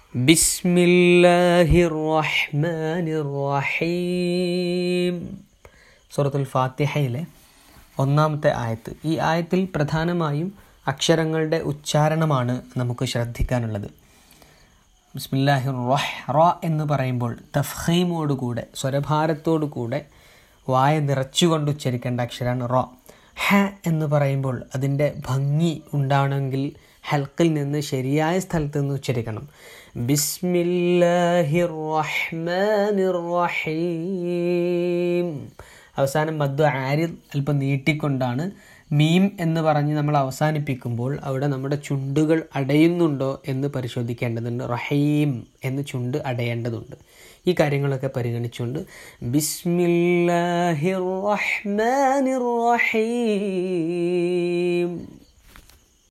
ബിസ്മില്ലാഹിർ റഹ്മാനിർ റഹീം സൂറത്തുൽ ഫാത്തിഹയിലെ ഒന്നാമത്തെ ആയത്ത് ഈ ആയത്തിൽ പ്രധാനമായും അക്ഷരങ്ങളുടെ ഉച്ചാരണമാണ് നമുക്ക് ശ്രദ്ധിക്കാനുള്ളത് ബിസ്മില്ലാഹിർ റഹ് റ എന്ന് പറയുമ്പോൾ തഫ്ഹീമോടുകൂടെ സ്വരഭാരത്തോടുകൂടെ വായ നിറച്ചുകൊണ്ട് ഉച്ചരിക്കേണ്ട അക്ഷരമാണ് റ ഹ എന്ന് പറയുമ്പോൾ അതിൻ്റെ ഭംഗി ഉണ്ടാണെങ്കിൽ ഹൽക്കിൽ നിന്ന് ശരിയായ സ്ഥലത്ത് നിന്ന് ഉച്ചരിക്കണം ബിസ്മില്ലാഹിർ റഹ്മാനിർ റഹീം അവസാനം മദ്ദു ആരിദ് അല്പം നീട്ടിക്കൊണ്ടാണ് മീം എന്ന് പറഞ്ഞ് നമ്മൾ അവസാനിപ്പിക്കുമ്പോൾ അവിടെ നമ്മുടെ ചുണ്ടുകൾ അടയുന്നുണ്ടോ എന്ന് പരിശോധിക്കേണ്ടതുണ്ട് റഹീം എന്ന് ചുണ്ട് അടയേണ്ടതുണ്ട് ഈ കാര്യങ്ങളൊക്കെ പരിഗണിച്ചുകൊണ്ട് ബിസ്മില്ലാഹിർ റഹ്മാനിർ റഹീം